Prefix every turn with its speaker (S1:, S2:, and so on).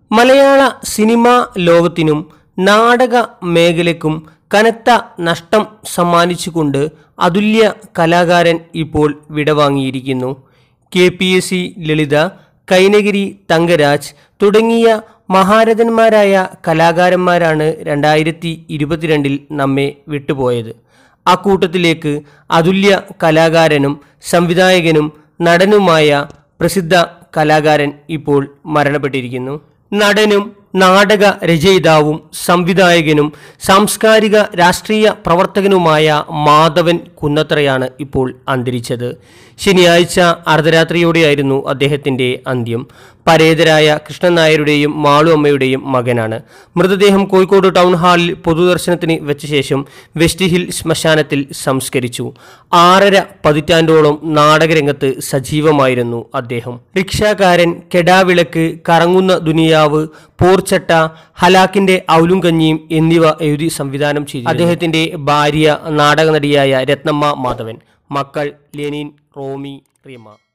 S1: മലയാള സിനിമാ ലോകത്തിനും നാടക മേഖലയ്ക്കും കനത്ത നഷ്ടം സമ്മാനിച്ചുകൊണ്ട് അതുല്യ കലാകാരൻ ഇപ്പോൾ വിടവാങ്ങിയിരിക്കുന്നു K P S C Lalitha Kainakary Thankaraj തുടങ്ങിയ മഹാരഥന്മാരായ കലാകാരന്മാരാണ് രണ്ടായിരത്തി ഇരുപത്തിരണ്ടിൽ നമ്മെ വിട്ടുപോയത് അക്കൂട്ടത്തിലേക്ക് അതുല്യ കലാകാരനും സംവിധായകനും നടനുമായ പ്രസിദ്ധ കലാകാരൻ ഇപ്പോൾ മരണപ്പെട്ടിരിക്കുന്നു നടനും നാടക രചയിതാവും സംവിധായകനും സാംസ്കാരിക രാഷ്ട്രീയ പ്രവർത്തകനുമായ മാധവൻ കുന്നത്രയാണ് ഇപ്പോൾ അന്തരിച്ചത് ശനിയാഴ്ച അർദ്ധരാത്രിയോടെയായിരുന്നു അദ്ദേഹത്തിൻ്റെ അന്ത്യം പരേതരായ കൃഷ്ണൻ നായരുടെയും മാളു അമ്മയുടെയും മകനാണ് മൃതദേഹം കോഴിക്കോട് ടൗൺ ഹാളിൽ പൊതുദർശനത്തിന് വെച്ച ശേഷം വെസ്റ്റ് ഹിൽ ശ്മശാനത്തിൽ സംസ്കരിച്ചു ആറര പതിറ്റാണ്ടോളം നാടകരംഗത്ത് സജീവമായിരുന്നു അദ്ദേഹം റിക്ഷാകാരൻ കെടാവിളക്ക് കറങ്ങുന്ന ദുനിയാവ് പോർച്ചട്ട ഹലാക്കിന്റെ ഔലും കഞ്ഞിയും എന്നിവ എഴുതി സംവിധാനം ചെയ്തു അദ്ദേഹത്തിന്റെ ഭാര്യ നാടക നടിയായ രത്നമ്മ മാധവൻ മക്കൾ ലെനിൻ റോമി റിയമ്മ